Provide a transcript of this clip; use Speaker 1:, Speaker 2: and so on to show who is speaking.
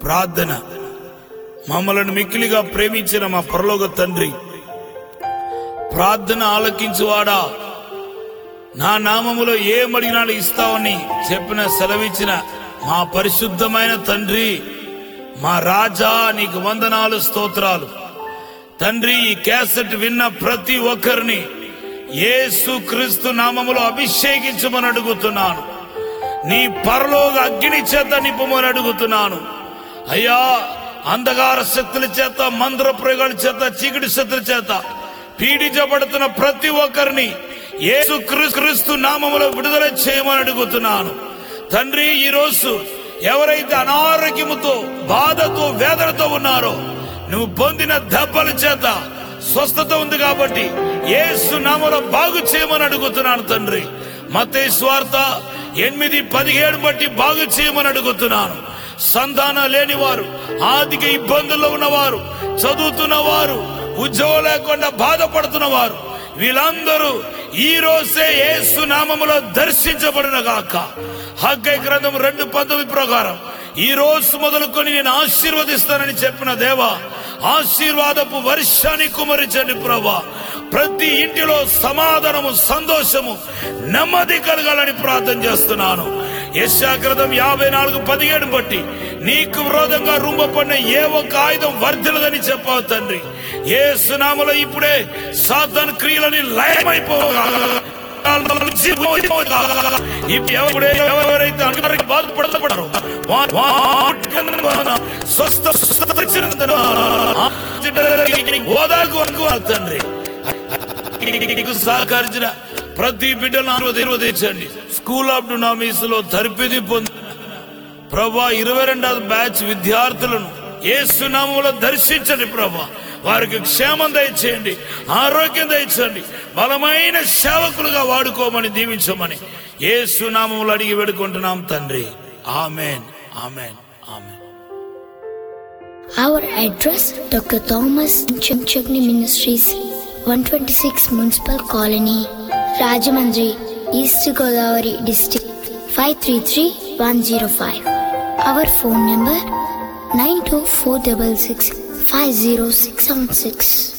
Speaker 1: ప్రార్థన మమ్మలను మిక్కిలిగా ప్రేమించిన మా పరలోక తండ్రి ప్రార్థన ఆలకించువాడా నా నామములో ఏమడిగినాడు ఇస్తావని చెప్పిన సెలవిచ్చిన మా పరిశుద్ధమైన తండ్రి మా రాజా నీకు వందనాలు స్తోత్రాలు తండ్రి ఈ క్యాసెట్ విన్న ప్రతి ఒక్కరిని యేసు క్రీస్తు నామములో అభిషేకించమని అడుగుతున్నాను నీ పరలోక అగ్ని చేత నింపమని అడుగుతున్నాను అయ్యా అంధకార శక్తుల చేత మంత్ర ప్రయోగాల చేత చీకటి శక్తుల చేత పీడించబడుతున్న ప్రతి ఒక్కరిని యేసు క్రీస్తు నామములో విడుదల చేయమని అడుగుతున్నాను తండ్రి ఈ రోజు ఎవరైతే అనారోగ్యముతో బాధతో వేదనతో ఉన్నారో నువ్వు పొందిన దెబ్బల చేత స్వస్థత ఉంది కాబట్టి యేసు నామములో బాగు చేయమని అడుగుతున్నాను తండ్రి మతే స్వార్థ ఎనిమిది పదిహేడు బట్టి బాగు చేయమని అడుగుతున్నాను సంతానం లేనివారు ఆర్థిక ఇబ్బందుల్లో ఉన్నవారు చదువుతున్న వారు ఉద్యోగం లేకుండా బాధపడుతున్న వారు వీళ్ళందరూ ఈ రోజే యేసు నామములో దర్శించబడిన గాక హగ్గై గ్రంథం రెండు పంతొమ్మిది ప్రకారం ఈ రోజు మొదలుకొని నేను ఆశీర్వదిస్తానని చెప్పిన దేవా ఆశీర్వాదపు వర్షాన్ని కుమరించండి ప్రభా ప్రతి ఇంటిలో సమాధానము సంతోషము నెమ్మది కలగాలని ప్రార్థన చేస్తున్నాను యశాగ్రథం యాభై నాలుగు పదిహేడు బట్టి నీకు విరోధంగా రూపపడిన ఏ ఒక్క ఆయుధం వర్ధిలదని చెప్పావు తండ్రి ఏ సునామలో ఇప్పుడే సాధన క్రియలని లయమైపోగా ఎవడే ఎవరైతే అనారోగ్య బాధపడతారో వా- వా- స్వస్థ స్వస్థత ఇచ్చినందున ఓదాకు వరకు తండ్రి నీకు సహకరించిన ప్రతి బిడ్డను ఆశీర్వదించండి స్కూల్ ఆఫ్ డునామీస్ లో తరపిది పొంది ప్రభా ఇరవై రెండవ బ్యాచ్ విద్యార్థులను ఏ సునామంలో దర్శించండి ప్రభా వారికి క్షేమం దయచేయండి ఆరోగ్యం దయచేయండి బలమైన సేవకులుగా వాడుకోమని దీవించమని ఏ సునామంలో అడిగి వేడుకుంటున్నాం తండ్రి amen amen amen
Speaker 2: Our address Dr. Thomas Chimchagni Ministries, 126 Municipal Colony, Rajamandri, East Godavari District, 533105. Our phone number 92466 50676.